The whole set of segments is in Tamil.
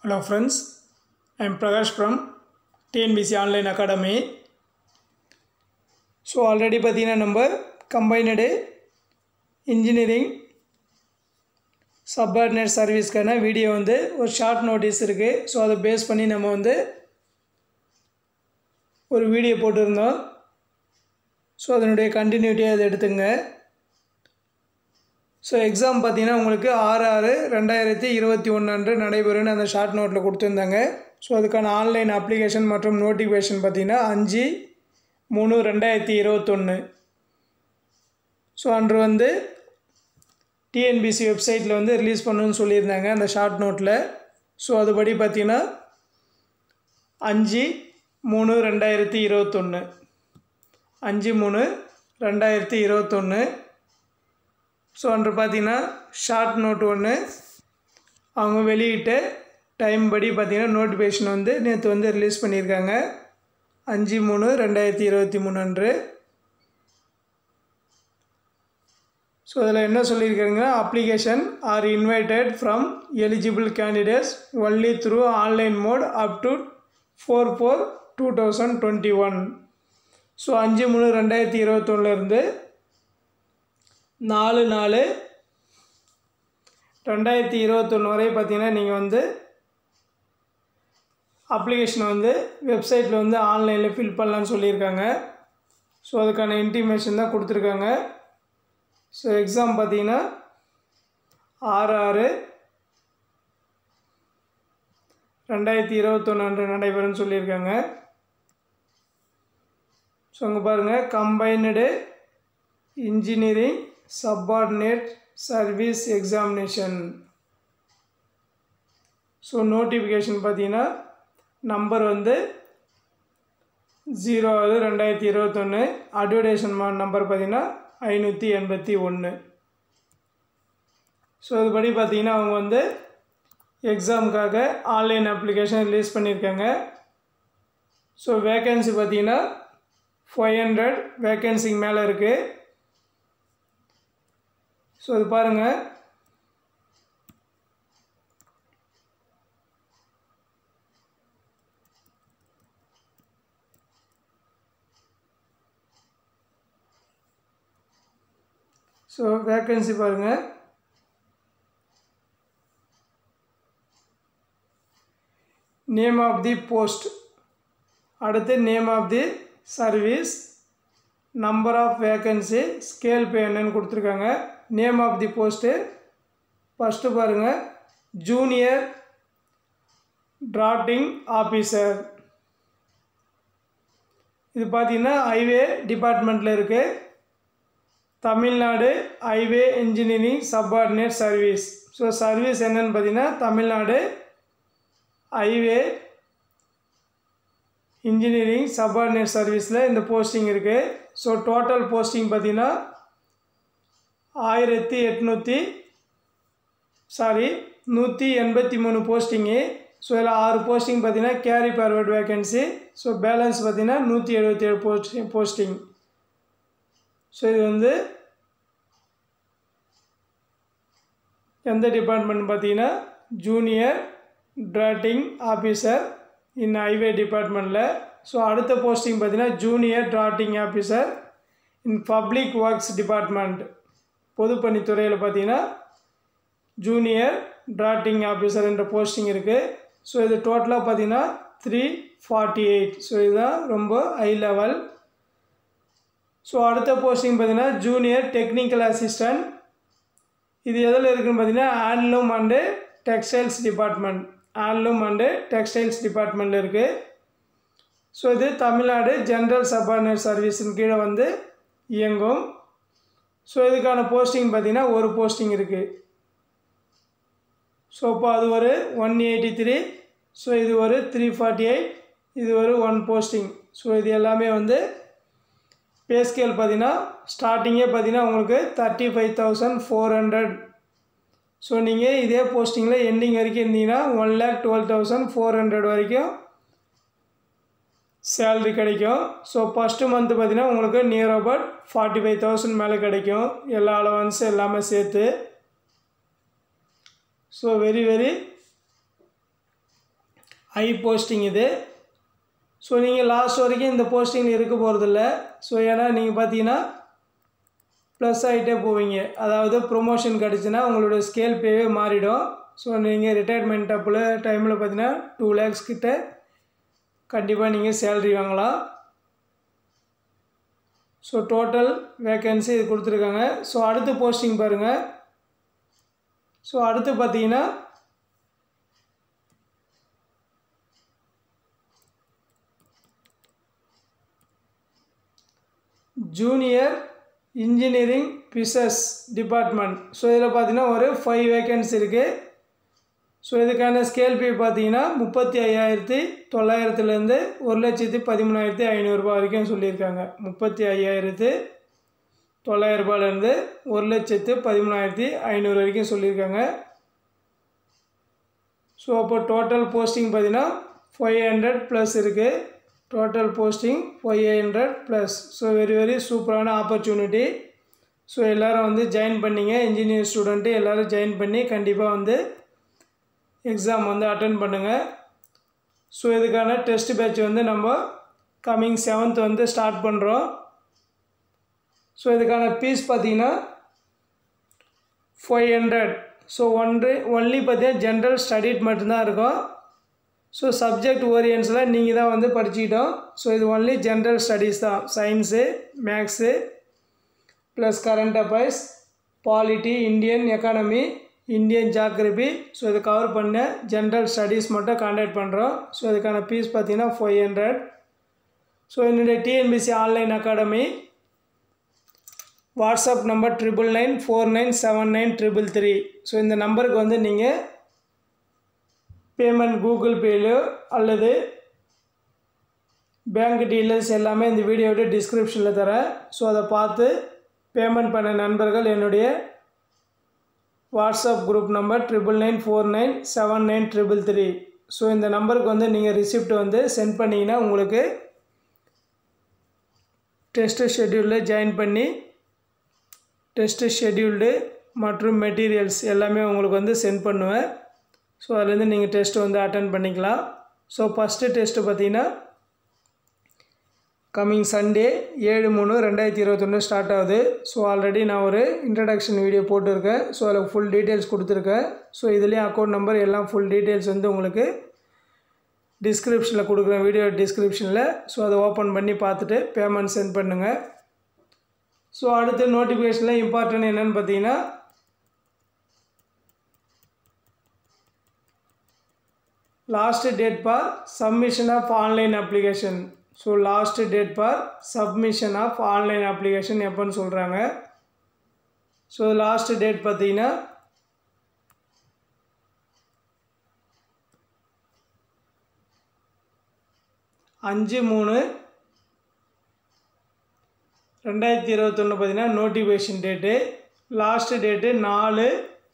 Hello friends, I am Prakash from TNBC Online Academy. So already பார்த்தீங்கன்னா நம்ம கம்பைனடு இன்ஜினியரிங் சப்பார்டினேட் சர்வீஸ்க்கான வீடியோ வந்து ஒரு ஷார்ட் நோட்டீஸ் இருக்குது ஸோ அதை பேஸ் பண்ணி நம்ம வந்து ஒரு வீடியோ போட்டிருந்தோம் ஸோ அதனுடைய கண்டினியூட்டியாக அதை எடுத்துங்க ஸோ எக்ஸாம் பார்த்தீங்கன்னா உங்களுக்கு ஆறு ஆறு ரெண்டாயிரத்தி இருபத்தி ஒன்று அன்று நடைபெறும்னு அந்த ஷார்ட் நோட்டில் கொடுத்துருந்தாங்க ஸோ அதுக்கான ஆன்லைன் அப்ளிகேஷன் மற்றும் நோட்டிஃபிகேஷன் பார்த்தீங்கன்னா அஞ்சு மூணு ரெண்டாயிரத்தி இருபத்தொன்று ஸோ அன்று வந்து டிஎன்பிசி வெப்சைட்டில் வந்து ரிலீஸ் பண்ணணும்னு சொல்லியிருந்தாங்க அந்த ஷார்ட் நோட்டில் ஸோ அதுபடி பார்த்தீங்கன்னா அஞ்சு மூணு ரெண்டாயிரத்தி இருபத்தொன்று அஞ்சு மூணு ரெண்டாயிரத்தி இருபத்தொன்று ஸோ அன்று பார்த்தீங்கன்னா ஷார்ட் நோட் ஒன்று அவங்க வெளியிட்ட டைம் படி பார்த்தீங்கன்னா நோட்டிஃபிகேஷன் வந்து நேற்று வந்து ரிலீஸ் பண்ணியிருக்காங்க அஞ்சு மூணு ரெண்டாயிரத்தி இருபத்தி மூணு அன்று ஸோ அதில் என்ன சொல்லியிருக்காங்கன்னா application are invited from eligible candidates only through online mode up to four four two thousand twenty one so அஞ்சு மூணு ரெண்டாயிரத்தி இருபத்தொன்னுலேருந்து நாலு நாலு ரெண்டாயிரத்தி இருபத்தொன்று வரை பார்த்தீங்கன்னா நீங்கள் வந்து அப்ளிகேஷனை வந்து வெப்சைட்டில் வந்து ஆன்லைனில் ஃபில் பண்ணலான்னு சொல்லியிருக்காங்க ஸோ அதுக்கான இன்டிமேஷன் தான் கொடுத்துருக்காங்க ஸோ எக்ஸாம் பார்த்தீங்கன்னா ஆறு ஆறு ரெண்டாயிரத்தி இருபத்தொன்று அன்று நடைபெறும்னு சொல்லியிருக்காங்க ஸோ அங்கே பாருங்கள் combined engineering subordinate service examination so notification பார்த்தீங்கன்னா நம்பர் வந்து ஜீரோ ஆறு ரெண்டாயிரத்தி இருபத்தொன்று அட்வர்டைஸ்மெண்ட் நம்பர் பார்த்தீங்கன்னா ஐநூற்றி எண்பத்தி ஒன்று ஸோ இதுபடி பார்த்தீங்கன்னா அவங்க வந்து எக்ஸாமுக்காக ஆன்லைன் அப்ளிகேஷன் ரிலீஸ் பண்ணியிருக்காங்க ஸோ வேக்கன்சி பார்த்தீங்கன்னா ஃபைவ் ஹண்ட்ரட் வேக்கன்சிக்கு மேலே இருக்குது ஸோ இது பாருங்கள் ஸோ வேக்கன்சி பாருங்கள் நேம் ஆஃப் தி போஸ்ட் அடுத்து name of the service number of vacancy scale pay என்னன்னு கொடுத்துருக்காங்க name of the post first பாருங்கள் ஜூனியர் ட்ராட்டிங் ஆஃபீஸர் இது பார்த்தீங்கன்னா ஹைவே டிபார்ட்மெண்ட்டில் இருக்குது Tamil Nadu highway engineering subordinate service so service என்னன்னு பார்த்தீங்கன்னா தமிழ்நாடு ஹைவே இன்ஜினியரிங் சப்பார்டினேட் சர்வீஸில் இந்த போஸ்டிங் இருக்குது ஸோ டோட்டல் போஸ்டிங் பார்த்தீங்கன்னா ஆயிரத்தி எட்நூற்றி சாரி நூற்றி எண்பத்தி மூணு போஸ்டிங்கு ஸோ இதில் ஆறு போஸ்டிங் பார்த்தீங்கன்னா carry forward vacancy so balance பார்த்தீங்கன்னா நூற்றி எழுபத்தி ஏழு போஸ்டிங் போஸ்டிங் ஸோ இது வந்து எந்த டிபார்ட்மெண்ட் பார்த்தீங்கன்னா junior drafting officer in highway டிபார்ட்மெண்ட்டில் ஸோ அடுத்த போஸ்டிங் பார்த்தீங்கன்னா junior drafting officer in public works department பொதுப்பணித்துறையில் பார்த்தீங்கன்னா ஜூனியர் ட்ராட்டிங் ஆஃபீஸர் என்ற போஸ்டிங் இருக்குது ஸோ இது டோட்டலாக பார்த்தீங்கன்னா த்ரீ ஃபார்ட்டி எயிட் ஸோ இதுதான் ரொம்ப ஹை லெவல் ஸோ அடுத்த போஸ்டிங் பார்த்தீங்கன்னா ஜூனியர் டெக்னிக்கல் அசிஸ்டன்ட் இது எதில் இருக்குதுன்னு பார்த்தீங்கன்னா handloom and textiles department handloom and textiles டிபார்ட்மெண்ட்டில் இருக்குது ஸோ இது தமிழ்நாடு ஜென்ரல் சப்பார்டினேட் சர்வீஸின் கீழே வந்து இயங்கும் ஸோ இதுக்கான போஸ்டிங் பார்த்திங்கன்னா ஒரு போஸ்டிங் இருக்குது ஸோ இப்போ அது ஒரு ஒன் எயிட்டி த்ரீ ஸோ இது ஒரு த்ரீ ஃபார்ட்டி எயிட் இது ஒரு ஒன் போஸ்டிங் ஸோ இது எல்லாமே வந்து பே ஸ்கேல் பார்த்தீங்கன்னா ஸ்டார்டிங்கே பார்த்தீங்கன்னா உங்களுக்கு thirty five thousand four hundred so நீங்கள் இதே போஸ்டிங்கில் எண்டிங் வரைக்கும் இருந்தீங்கன்னா one lakh twelve thousand four hundred வரைக்கும் சேல்ரி கிடைக்கும் ஸோ ஃபஸ்ட்டு மந்த்து பார்த்தீங்கன்னா உங்களுக்கு near about forty five thousand மேலே கிடைக்கும் எல்லா அலவன்ஸ் எல்லாமே சேர்த்து so very very high posting இது ஸோ நீங்கள் லாஸ்ட் வரைக்கும் இந்த போஸ்டிங்கில் இருக்க போகிறதில்ல ஸோ ஏன்னா நீங்கள் பார்த்தீங்கன்னா ப்ளஸ் ஆகிட்டே போவீங்க அதாவது ப்ரொமோஷன் கிடச்சுன்னா உங்களோட ஸ்கேல் பேவே மாறிடும் ஸோ நீங்கள் ரிட்டையர்மெண்ட் அப்பில் டைமில் பார்த்தீங்கன்னா டூ லேக்ஸ் கிட்ட கண்டிப்பாக நீங்கள் சேல்ரி வாங்கலாம் ஸோ டோட்டல் வேக்கன்சி இது கொடுத்துருக்காங்க ஸோ அடுத்த போஸ்டிங் பாருங்கள் ஸோ அடுத்து பார்த்தீங்கன்னா junior engineering fisheries department so இதில் பார்த்தீங்கன்னா ஒரு ஃபைவ் வேக்கன்சி இருக்குது ஸோ இதுக்கான ஸ்கேல் பே பார்த்தீங்கன்னா முப்பத்தி ஐயாயிரத்தி தொள்ளாயிரத்துலேருந்து ஒரு லட்சத்தி பதிமூணாயிரத்தி ஐநூறுரூபா வரைக்கும் சொல்லியிருக்காங்க முப்பத்தி ஐயாயிரத்து தொள்ளாயிரரூபாலேருந்து ஒரு லட்சத்து பதிமூணாயிரத்தி ஐநூறு வரைக்கும் சொல்லியிருக்காங்க ஸோ அப்போ டோட்டல் போஸ்டிங் பார்த்தீங்கன்னா ஃபைவ் ஹண்ட்ரட் ப்ளஸ் இருக்குது total posting five hundred plus so very very சூப்பரான ஆப்பர்ச்சுனிட்டி ஸோ எல்லோரும் வந்து ஜாயின் பண்ணிங்க இன்ஜினியர் ஸ்டூடெண்ட்டு எல்லோரும் ஜாயின் பண்ணி கண்டிப்பாக வந்து எக்ஸாம் வந்து அட்டன் பண்ணுங்கள் ஸோ இதுக்கான டெஸ்ட் பேட்ச் வந்து நம்ம கம்மிங் செவன்த் வந்து ஸ்டார்ட் பண்ணுறோம் ஸோ இதுக்கான ஃபீஸ் பார்த்தீங்கன்னா ஃபைவ் ஹண்ட்ரட் ஸோ ஒன்று ஒன்லி பார்த்தீங்கன்னா ஜென்ரல் ஸ்டடிட் மட்டும்தான் இருக்கும் ஸோ சப்ஜெக்ட் ஓரியன்ஸில் நீங்கள் தான் வந்து படிச்சுக்கிட்டோம் ஸோ இது ஒன்லி ஜென்ரல் ஸ்டடீஸ் தான் science maths plus current affairs polity Indian economy Indian geography so இதை கவர் பண்ண ஜென்ரல் ஸ்டடீஸ் மட்டும் கான்டாக்ட் பண்ணுறோம் ஸோ இதுக்கான ஃபீஸ் பார்த்தீங்கன்னா ஃபைவ் ஹண்ட்ரட் ஸோ என்னுடைய TNPSC online academy WhatsApp number triple nine four nine seven nine triple three so இந்த நம்பருக்கு வந்து நீங்கள் பேமெண்ட் கூகுள் பேலையோ அல்லது பேங்க் டீட்டெயில்ஸ் எல்லாமே இந்த வீடியோட டிஸ்கிரிப்ஷனில் தரேன் ஸோ அதை பார்த்து பேமெண்ட் பண்ண நண்பர்கள் என்னுடைய WhatsApp group number triple nine four nine seven nine triple three so இந்த நம்பருக்கு வந்து நீங்கள் ரிசிப்ட் வந்து சென்ட் பண்ணிங்கன்னா உங்களுக்கு டெஸ்ட்டு ஷெட்யூலில் ஜாயின் பண்ணி டெஸ்ட்டு ஷெட்யூல்டு மற்றும் மெட்டீரியல்ஸ் எல்லாமே உங்களுக்கு வந்து சென்ட் பண்ணுவேன் ஸோ அதுலேருந்து நீங்கள் டெஸ்ட்டு வந்து அட்டன் பண்ணிக்கலாம் ஸோ ஃபஸ்ட்டு டெஸ்ட்டு பார்த்தீங்கன்னா கம்மிங் சண்டே ஏழு மூணு ரெண்டாயிரத்தி இருபத்தொன்று ஸ்டார்ட் ஆகுது ஸோ ஆல்ரெடி நான் ஒரு இன்ட்ரடக்ஷன் வீடியோ போட்டிருக்கேன் ஸோ அதில் ஃபுல் டீட்டெயில்ஸ் கொடுத்துருக்கேன் ஸோ இதுலேயும் அக்கௌண்ட் நம்பர் எல்லாம் ஃபுல் டீட்டெயில்ஸ் வந்து உங்களுக்கு டிஸ்கிரிப்ஷனில் கொடுக்குறேன் வீடியோ டிஸ்கிரிப்ஷனில் ஸோ அதை ஓப்பன் பண்ணி பார்த்துட்டு பேமெண்ட் சென்ட் பண்ணுங்கள் ஸோ அடுத்து நோட்டிஃபிகேஷனில் இம்பார்ட்டன்ட் என்னென்னு பார்த்தீங்கன்னா last date for submission of online application so last date for submission of online application எப்போன்னு சொல்கிறாங்க ஸோ லாஸ்ட் டேட் பார்த்தீங்கன்னா அஞ்சு மூணு ரெண்டாயிரத்தி இருபத்தொன்று பார்த்தீங்கன்னா நோட்டிஃபிகேஷன் டேட்டு லாஸ்ட் டேட்டு நாலு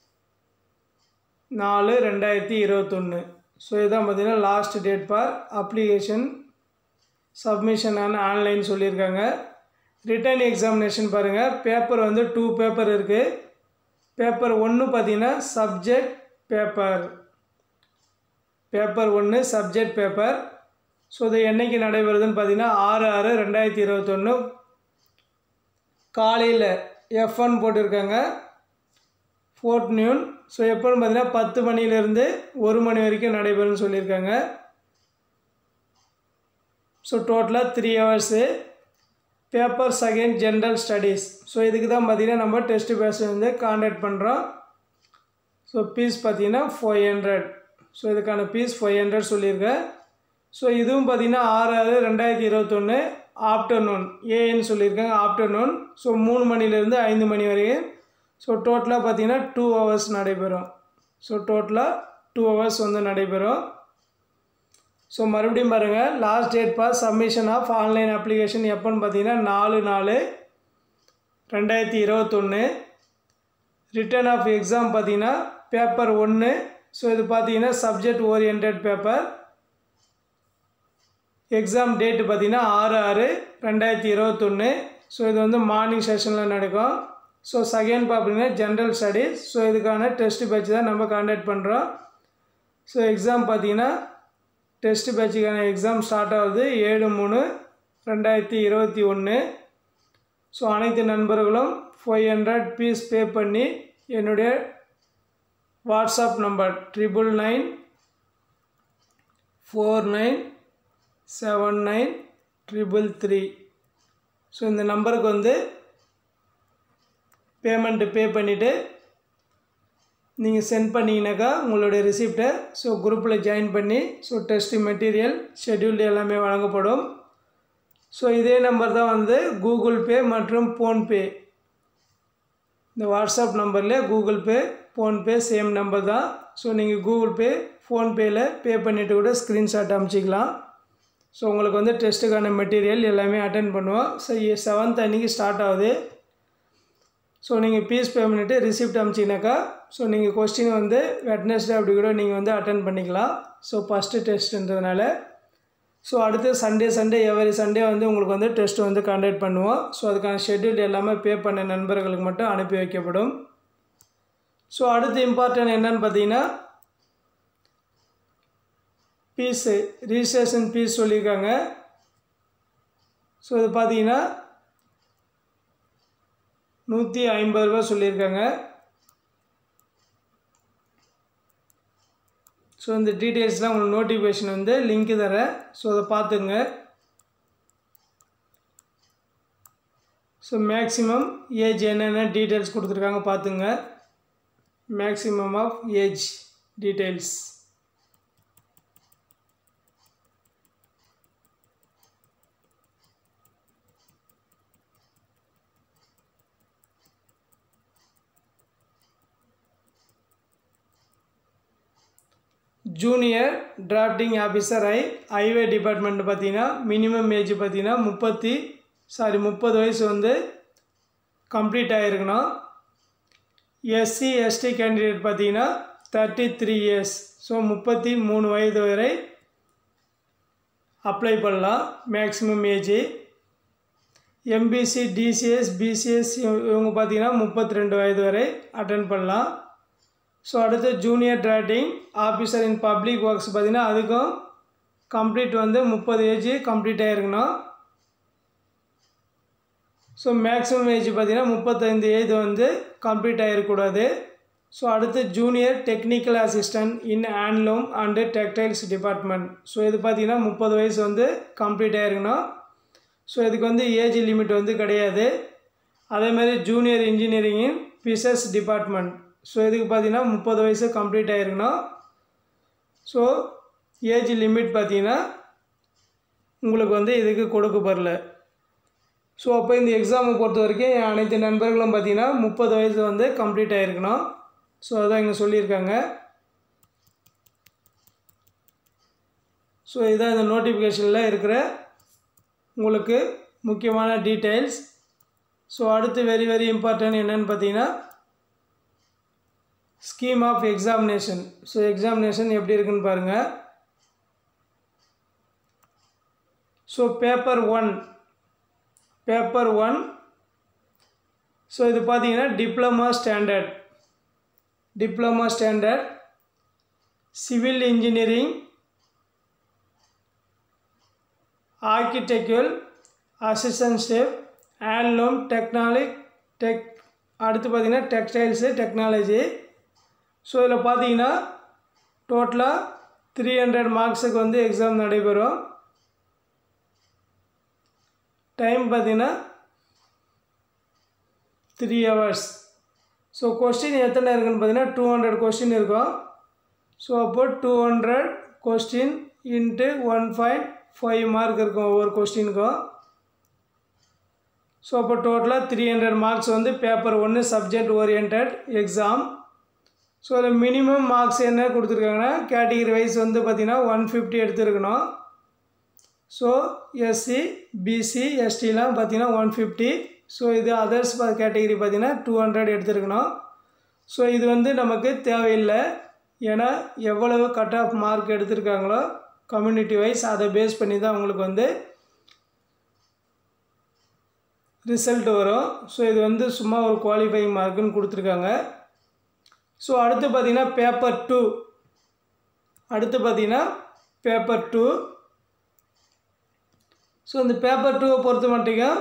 நாலு ரெண்டாயிரத்தி இருபத்தொன்று ஸோ இதுதான் பார்த்தீங்கன்னா last date for application submission on online சொல்லியிருக்காங்க ரிட்டன் எக்ஸாமினேஷன் பாருங்கள் பேப்பர் வந்து டூ பேப்பர் இருக்குது பேப்பர் ஒன்று பார்த்தீங்கன்னா சப்ஜெக்ட் பேப்பர் பேப்பர் ஒன்று சப்ஜெக்ட் பேப்பர் ஸோ இது என்றைக்கு நடைபெறுதுன்னு பார்த்தீங்கன்னா ஆறு ஆறு ரெண்டாயிரத்தி இருபத்தொன்று காலையில் எஃப் ஒன் போட்டிருக்காங்க ஃபோர்ட் நியூன் ஸோ எப்போன்னு பார்த்தீங்கன்னா பத்து மணிலேருந்து ஒரு மணி வரைக்கும் நடைபெறும்னு சொல்லியிருக்காங்க ஸோ டோட்டலாக three hours paper second general studies so இதுக்கு தான் பார்த்தீங்கன்னா நம்ம டெஸ்ட் பேஸ் வந்து காண்டாக்ட் பண்ணுறோம் ஸோ ஃபீஸ் பார்த்தீங்கன்னா ஃபைவ் ஹண்ட்ரட் ஸோ இதுக்கான ஃபீஸ் ஃபைவ் ஹண்ட்ரட் சொல்லியிருக்கேன் ஸோ இதுவும் பார்த்தீங்கன்னா ஆறு ஆறு ரெண்டாயிரத்தி இருபத்தொன்று ஆஃப்டர்நூன் ஏன்னு சொல்லியிருக்காங்க ஆஃப்டர்நூன் ஸோ மூணு மணிலேருந்து ஐந்து மணி வரையும் ஸோ டோட்டலாக பார்த்தீங்கன்னா டூ ஹவர்ஸ் நடைபெறும் ஸோ டோட்டலாக டூ ஹவர்ஸ் வந்து நடைபெறும் ஸோ மறுபடியும் பாருங்கள் last date for submission of online application எப்போன்னு பார்த்தீங்கன்னா நாலு நாலு ரெண்டாயிரத்தி இருபத்தொன்று ரிட்டர்ன் ஆஃப் எக்ஸாம் பார்த்தீங்கன்னா பேப்பர் ஒன்று ஸோ இது பார்த்தீங்கன்னா subject orient paper exam date பார்த்தீங்கன்னா ஆறு ஆறு ரெண்டாயிரத்தி இருபத்தொன்று ஸோ இது வந்து மார்னிங் செஷனில் நடக்கும் ஸோ செகண்ட் பார்த்தீங்கன்னா ஜென்ரல் ஸ்டடீஸ் ஸோ இதுக்கான டெஸ்ட் பேட்ச் தான் நம்ம கான்டாக்ட் பண்ணுறோம் ஸோ எக்ஸாம் பார்த்தீங்கன்னா டெஸ்ட் பேட்சுக்கான எக்ஸாம் ஸ்டார்ட் ஆகுது ஏழு மூணு ரெண்டாயிரத்தி இருபத்தி ஒன்று ஸோ அனைத்து நண்பர்களும் ஃபைவ் ஹண்ட்ரட் பீஸ் பே பண்ணி என்னுடைய WhatsApp number triple nine four nine seven nine triple three so இந்த நம்பருக்கு வந்து பேமெண்ட்டு பே பண்ணிவிட்டு நீங்கள் சென்ட் பண்ணிங்கனாக்கா உங்களுடைய ரிசிப்டை ஸோ குரூப்பில் ஜாயின் பண்ணி ஸோ டெஸ்ட் மெட்டீரியல் ஷெட்யூல்டு எல்லாமே வழங்கப்படும் ஸோ இதே நம்பர் தான் வந்து கூகுள் பே மற்றும் ஃபோன்பே இந்த வாட்ஸ்அப் நம்பரில் Google Pay PhonePe same number தான் ஸோ நீங்கள் கூகுள் பே ஃபோன்பேயில் பே பண்ணிவிட்டு கூட ஸ்க்ரீன்ஷாட் அனுப்பிச்சிக்கலாம் ஸோ உங்களுக்கு வந்து டெஸ்ட்டுக்கான மெட்டீரியல் எல்லாமே அட்டன் பண்ணுவோம் ஸோ செவன்த் அன்றைக்கி ஸ்டார்ட் ஆகுது ஸோ நீங்கள் ஃபீஸ் பே பண்ணிவிட்டு ரிசிப்ட் அனுப்பிச்சிங்கனாக்கா ஸோ நீங்கள் கொஸ்டின் வந்து வெட்னஸ்டே அப்படி கூட நீங்கள் வந்து அட்டன் பண்ணிக்கலாம் ஸோ ஃபஸ்ட்டு டெஸ்ட்டுன்றதுனால ஸோ அடுத்து சண்டே சண்டே எவரி சண்டே வந்து உங்களுக்கு வந்து டெஸ்ட் வந்து கண்டக்ட் பண்ணுவோம் ஸோ அதுக்கான ஷெட்யூல் எல்லாமே பே பண்ண நண்பர்களுக்கு மட்டும் அனுப்பி வைக்கப்படும் ஸோ அடுத்து இம்பார்ட்டன்ட் என்னன்னு பார்த்தீங்கன்னா ஃபீஸு ரிஜிஸ்ட்ரேஷன் ஃபீஸ் சொல்லியிருக்காங்க ஸோ இது பார்த்தீங்கன்னா நூற்றி ஐம்பது ரூபா சொல்லியிருக்காங்க ஸோ இந்த டீட்டெயில்ஸ்லாம் உங்களுக்கு நோட்டிஃபிகேஷன் வந்து லிங்க்கு தரேன் ஸோ அதை பார்த்துங்க ஸோ மேக்ஸிமம் ஏஜ் என்னென்ன டீட்டெயில்ஸ் கொடுத்துருக்காங்க பார்த்துங்க maximum of age details junior drafting officer I highway department பார்த்தீங்கன்னா மினிமம் ஏஜ் பார்த்தீங்கன்னா முப்பத்தி சாரி முப்பது வயசு வந்து கம்ப்ளீட் ஆகிருக்கணும் எஸ்சி எஸ்டி கேண்டிடேட் பார்த்தீங்கன்னா தேர்ட்டி த்ரீ இயர்ஸ் ஸோ முப்பத்தி மூணு வயது வரை அப்ளை பண்ணலாம் maximum age MBC DCS BCS இவங்க பார்த்தீங்கன்னா முப்பத்தி ரெண்டு வயது வரை அட்டன் பண்ணலாம் ஸோ அடுத்து junior drafting officer in public works பார்த்திங்கன்னா அதுக்கும் கம்ப்ளீட் வந்து முப்பது ஏஜ் கம்ப்ளீட் ஆகிருக்கணும் ஸோ மேக்ஸிமம் ஏஜ் பார்த்திங்கன்னா முப்பத்தைந்து ஏஜ் வந்து கம்ப்ளீட் ஆகிருக்கக்கூடாது ஸோ அடுத்து junior technical assistant in handloom and textiles department so இது பார்த்திங்கன்னா முப்பது வயசு வந்து கம்ப்ளீட் ஆகிருக்கணும் ஸோ இதுக்கு வந்து ஏஜ் லிமிட் வந்து கிடையாது அதேமாதிரி junior engineering in fisheries department so இதுக்கு பார்த்தீங்கன்னா முப்பது வயசு கம்ப்ளீட் ஆகிருக்கணும் ஸோ ஏஜ் லிமிட் பார்த்தீங்கன்னா உங்களுக்கு வந்து இதுக்கு கொடுக்கப்படல ஸோ அப்போ இந்த எக்ஸாமை பொறுத்த வரைக்கும் என் அனைத்து நண்பர்களும் பார்த்தீங்கன்னா முப்பது வயசு வந்து கம்ப்ளீட் ஆகிருக்கணும் ஸோ அதான் இங்கே சொல்லியிருக்காங்க ஸோ இதான் இந்த நோட்டிஃபிகேஷனில் இருக்கிற உங்களுக்கு முக்கியமான டீட்டெயில்ஸ் ஸோ அடுத்து வெரி வெரி இம்பார்ட்டன்ட் என்னென்னு பார்த்தீங்கன்னா scheme of examination so examination எப்படி இருக்குன்னு பாருங்கள் so paper one paper one so இது பார்த்தீங்கன்னா diploma standard diploma standard civil engineering architectural assistant step handloom technology tech அடுத்து பார்த்தீங்கன்னா டெக்ஸ்டைல்ஸு டெக்னாலஜி ஸோ இதில் பார்த்தீங்கன்னா டோட்டலாக த்ரீ ஹண்ட்ரட் மார்க்ஸுக்கு வந்து எக்ஸாம் நடைபெறும் டைம் பார்த்தீங்கன்னா த்ரீ ஹவர்ஸ் ஸோ கொஸ்டின் எத்தனை இருக்குன்னு பார்த்தீங்கன்னா டூ ஹண்ட்ரட் கொஸ்டின் இருக்கும் ஸோ அப்போ two hundred question into one point five mark இருக்கும் ஒவ்வொரு கொஸ்டினுக்கும் ஸோ அப்போ டோட்டலாக த்ரீ ஹண்ட்ரட் மார்க்ஸ் வந்து பேப்பர் ஒன்று சப்ஜெக்ட் ஓரியன்ட் எக்ஸாம் ஸோ அதில் மினிமம் மார்க்ஸ் என்ன கொடுத்துருக்காங்கன்னா கேட்டகிரி வைஸ் வந்து பார்த்திங்கன்னா ஒன் ஃபிஃப்டி எடுத்துருக்கணும் ஸோ எஸ்சி பிசி எஸ்டிலாம் பார்த்தீங்கன்னா ஒன் ஃபிஃப்டி ஸோ இது அதர்ஸ் கேட்டகிரி பார்த்தீங்கன்னா டூ ஹண்ட்ரட் எடுத்துருக்கணும் ஸோ இது வந்து நமக்கு தேவையில்லை ஏன்னா எவ்வளவு கட் ஆஃப் மார்க் எடுத்திருக்காங்களோ கம்யூனிட்டி வைஸ் அதை பேஸ் பண்ணி தான் உங்களுக்கு வந்து ரிசல்ட் வரும் ஸோ இது வந்து சும்மா ஒரு குவாலிஃபைங் மார்க்குன்னு கொடுத்துருக்காங்க ஸோ அடுத்து பார்த்திங்கன்னா பேப்பர் டூ அடுத்து பார்த்திங்கன்னா பேப்பர் டூ ஸோ இந்த பேப்பர் டூவை பொறுத்த மட்டும்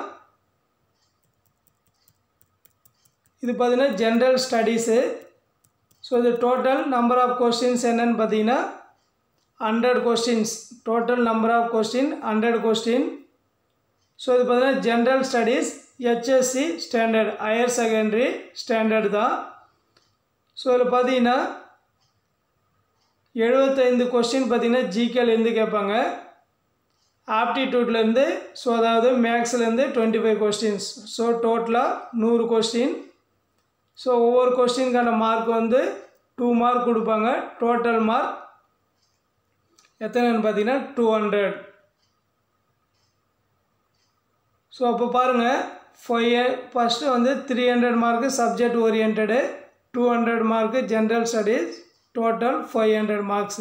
இது பார்த்தீங்கன்னா ஜென்ரல் ஸ்டடீஸு ஸோ இது டோட்டல் நம்பர் ஆஃப் கொஸ்டின்ஸ் என்னன்னு பார்த்தீங்கன்னா hundred questions total number of question hundred question so இது பார்த்தீங்கன்னா general studies HSC standard higher secondary standard தான் ஸோ இதில் பார்த்தீங்கன்னா எழுபத்தைந்து கொஸ்டின் பார்த்தீங்கன்னா ஜிகேலேருந்து கேட்பாங்க ஆப்டிடியூட்லேருந்து ஸோ அதாவது மேக்ஸ்லேருந்து டுவெண்ட்டி ஃபைவ் கொஸ்டின்ஸ் ஸோ டோட்டலாக நூறு கொஸ்டின் ஸோ ஒவ்வொரு கொஸ்டினுக்கான மார்க் வந்து டூ மார்க் கொடுப்பாங்க டோட்டல் மார்க் எத்தனைன்னு பார்த்தீங்கன்னா டூ ஹண்ட்ரட் ஸோ அப்போ பாருங்கள் ஃபைவ் ஃபஸ்ட்டு வந்து three hundred mark subject orient two hundred mark general studies total five hundred marks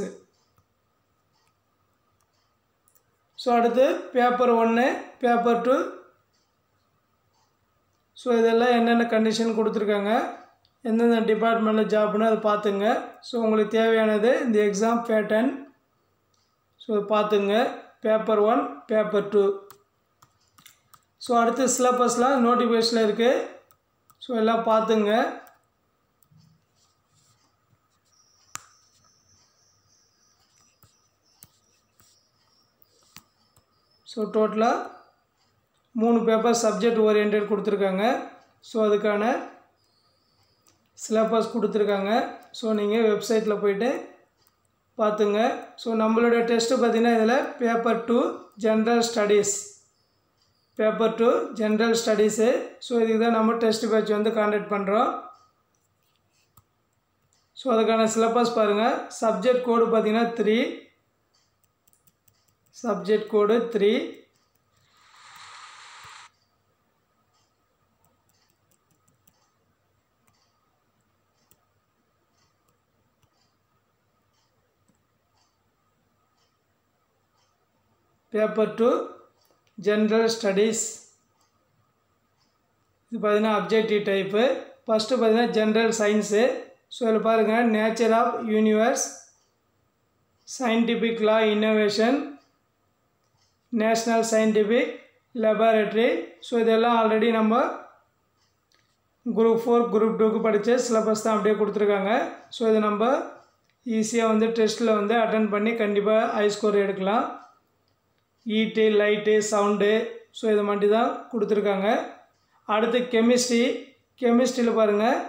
so அடுத்து பேப்பர் ஒன்று பேப்பர் டூ ஸோ இதெல்லாம் என்னென்ன கண்டிஷன் கொடுத்துருக்காங்க எந்தெந்த டிபார்ட்மெண்ட்டில் ஜாப்னு அதை பார்த்துங்க ஸோ உங்களுக்கு தேவையானது இந்த எக்ஸாம் பேட்டர்ன் ஸோ பார்த்துங்க paper one paper two so அடுத்து சிலபஸ்லாம் நோட்டிஃபிகேஷனில் இருக்குது ஸோ எல்லாம் பார்த்துங்க ஸோ டோட்டலாக மூணு பேப்பர் சப்ஜெக்ட் ஓரியன்ட் கொடுத்துருக்காங்க ஸோ அதுக்கான சிலபஸ் கொடுத்துருக்காங்க ஸோ நீங்கள் வெப்சைட்டில் போயிட்டு பார்த்துங்க ஸோ நம்மளுடைய டெஸ்ட்டு பார்த்திங்கன்னா இதில் paper two general studies paper two general studies so இதுக்கு தான் நம்ம டெஸ்ட் பேட்ச் வந்து கான்டாக்ட் பண்ணுறோம் ஸோ அதுக்கான சிலபஸ் பாருங்கள் சப்ஜெக்ட் கோடு பார்த்திங்கன்னா three subject code three paper two general studies இது பார்த்தீங்கன்னா அப்ஜெக்டிவ் டைப்பு ஃபஸ்ட்டு பார்த்தீங்கன்னா ஜென்ரல் சயின்ஸு ஸோ இதில் பாருங்கள் nature of universe scientific law innovation national scientific laboratory so இதெல்லாம் ஆல்ரெடி நம்ம குரூப் ஃபோர் குரூப் டூக்கு படித்த சிலபஸ் தான் அப்படியே கொடுத்துருக்காங்க ஸோ இதை நம்ம ஈஸியாக வந்து டெஸ்ட்டில் வந்து அட்டன் பண்ணி கண்டிப்பாக ஹை ஸ்கோர் எடுக்கலாம் ஈட்டு லைட்டு சவுண்டு ஸோ இது மட்டும் தான் கொடுத்துருக்காங்க அடுத்து கெமிஸ்ட்ரி கெமிஸ்ட்ரியில் பாருங்கள்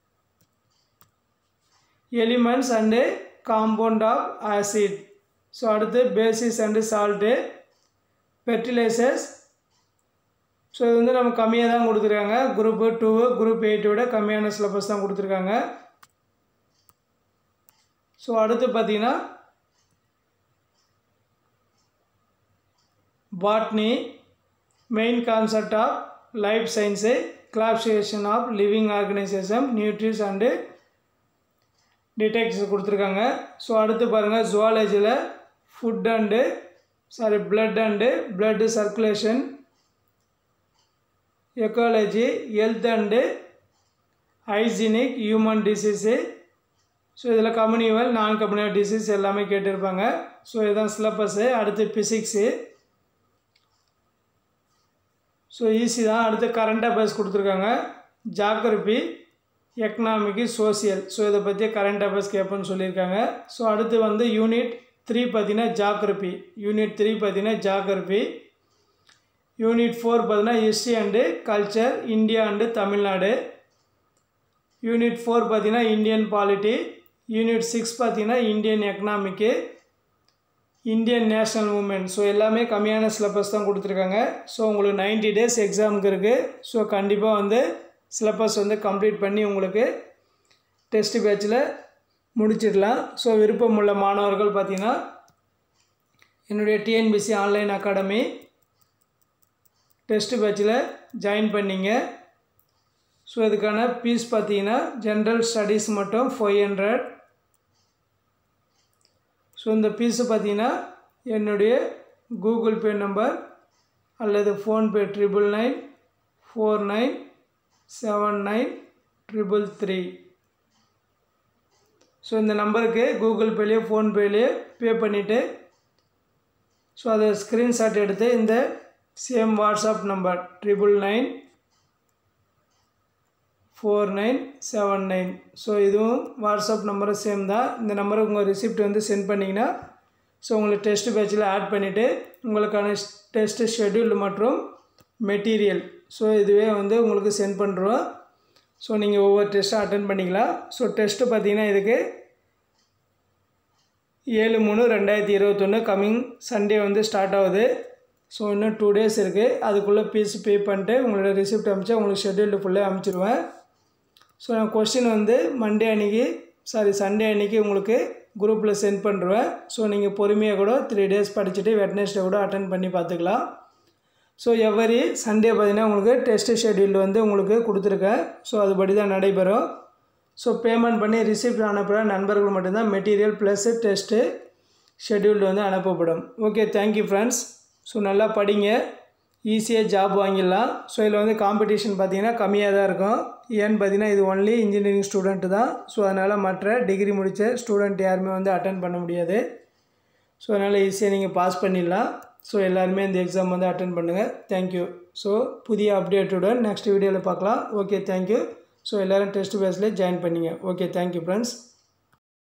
elements and compound of acid so அடுத்து bases and salt fertilisers so இது வந்து நம்ம கம்மியாக தான் கொடுத்துருக்காங்க குரூப்பு டூவு குரூப் எயிட்டை விட கம்மியான சிலபஸ் தான் கொடுத்துருக்காங்க ஸோ அடுத்து பார்த்தீங்கன்னா botany main concept of life science classification of living organisation nutrition and dietetics கொடுத்துருக்காங்க ஸோ அடுத்து பாருங்கள் ஜுவாலஜியில் food and sorry blood and blood circulation ecology health and hygienic human disease so இதில் கம்யூனிவல் நான் கம்யூனிவல் டிசீஸ் எல்லாமே கேட்டிருப்பாங்க ஸோ இதுதான் சிலபஸ்ஸு அடுத்து ஃபிசிக்ஸு ஸோ ஈஸி தான் அடுத்து கரண்ட் அஃபேர்ஸ் கொடுத்துருக்காங்க ஜாகிரபி எக்கனாமிக்கு சோசியல் ஸோ இதை பற்றி கரண்ட் அஃபேர்ஸ் கேட்போன்னு சொல்லியிருக்காங்க ஸோ அடுத்து வந்து யூனிட் த்ரீ பார்த்தீங்கன்னா ஜாகிரபி யூனிட் த்ரீ பார்த்தீங்கன்னா ஜாகிரபி யூனிட் ஃபோர் பார்த்தீங்கன்னா history and culture India and Tamil Nadu unit four பார்த்தீங்கன்னா இந்தியன் பாலிட்டி யூனிட் சிக்ஸ் பார்த்தீங்கன்னா Indian economic Indian national movement so எல்லாமே கம்மியான சிலபஸ் தான் கொடுத்துருக்காங்க ஸோ உங்களுக்கு நைன்டி டேஸ் எக்ஸாமுக்கு இருக்குது ஸோ கண்டிப்பாக வந்து சிலபஸ் வந்து கம்ப்ளீட் பண்ணி உங்களுக்கு டெஸ்ட் பேட்சில் முடிச்சிடலாம் ஸோ விருப்பமுள்ள மாணவர்கள் பார்த்திங்கன்னா என்னுடைய டிஎன்பிசி ஆன்லைன் அகாடமி டெஸ்ட் பேட்சில் ஜாயின் பண்ணிங்க ஸோ இதுக்கான ஃபீஸ் பார்த்தீங்கன்னா ஜென்ரல் ஸ்டடீஸ் மட்டும் ஃபைவ் ஹண்ட்ரட் ஸோ இந்த ஃபீஸு பார்த்தீங்கன்னா என்னுடைய கூகுள் பே நம்பர் அல்லது PhonePe triple nine four nine seven nine triple three so இந்த நம்பருக்கு கூகுள் பேலேயோ ஃபோன்பேலேயோ பே பண்ணிவிட்டு ஸோ அதை ஸ்க்ரீன்ஷாட் எடுத்து இந்த same WhatsApp number triple nine four nine seven nine so இதுவும் வாட்ஸ்அப் நம்பரும் சேம் தான் இந்த நம்பருக்கு உங்கள் ரிசிப்ட் வந்து சென்ட் பண்ணிங்கன்னா ஸோ உங்களுக்கு டெஸ்ட் பேட்சில் ஆட் பண்ணிவிட்டு உங்களுக்கான டெஸ்ட்டு ஷெட்யூல் மற்றும் மெட்டீரியல் ஸோ இதுவே வந்து உங்களுக்கு சென்ட் பண்ணுறோம் ஸோ நீங்கள் ஒவ்வொரு டெஸ்ட்டும் அட்டன் பண்ணிக்கலாம் ஸோ டெஸ்ட்டு பார்த்தீங்கன்னா இதுக்கு ஏழு மூணு ரெண்டாயிரத்தி இருபத்தொன்று கம்மிங் சண்டே வந்து ஸ்டார்ட் ஆகுது ஸோ இன்னும் டூ டேஸ் இருக்குது அதுக்குள்ளே ஃபீஸ் பே பண்ணிட்டு உங்களோட ரிசிப்ட் அனுப்பிச்சா உங்களுக்கு ஷெட்யூல்டு ஃபுல்லாக அனுப்பிச்சிடுவேன் ஸோ நான் கொஸ்டின் வந்து மண்டே அன்றைக்கி சாரி சண்டே அன்றைக்கி உங்களுக்கு குரூப்பில் சென்ட் பண்ணுறேன் ஸோ நீங்கள் பொறுமையாக கூட த்ரீ டேஸ் படிச்சுட்டு வெட்னஸ்டே கூட அட்டன் பண்ணி பார்த்துக்கலாம் ஸோ எவ்வரி சண்டே பார்த்தீங்கன்னா உங்களுக்கு டெஸ்ட் ஷெட்யூல் வந்து உங்களுக்கு கொடுத்துருக்கேன் ஸோ அதுபடி தான் நடைபெறும் ஸோ பேமெண்ட் பண்ணி ரிசிப்ட் அனுப்புகிற நண்பர்கள் மட்டும்தான் மெட்டீரியல் ப்ளஸ் டெஸ்ட்டு ஷெட்யூல்டு வந்து அனுப்பப்படும் ஓகே தேங்க்யூ ஃப்ரெண்ட்ஸ் ஸோ நல்லா படிங்க ஈஸியாக ஜாப் வாங்கிடலாம் ஸோ இதில் வந்து காம்படிஷன் பார்த்திங்கன்னா கம்மியாக தான் இருக்கும் ஏன்னு பார்த்தீங்கன்னா இது ஒன்லி இன்ஜினியரிங் ஸ்டூடெண்ட்டு தான் ஸோ அதனால் மற்ற டிகிரி முடித்த ஸ்டூடெண்ட் யாருமே வந்து அட்டன் பண்ண முடியாது ஸோ அதனால் ஈஸியாக நீங்கள் பாஸ் பண்ணிடலாம் ஸோ எல்லாருமே இந்த எக்ஸாம் வந்து அட்டன் பண்ணுங்கள் தேங்க்யூ ஸோ புதிய அப்டேட்டுடன் நெக்ஸ்ட் வீடியோவில் பார்க்கலாம் ஓகே தேங்க்யூ ஸோ எல்லோரும் டெஸ்ட் பேஸில் ஜாயின் பண்ணிங்க ஓகே தேங்க்யூ ஃப்ரெண்ட்ஸ்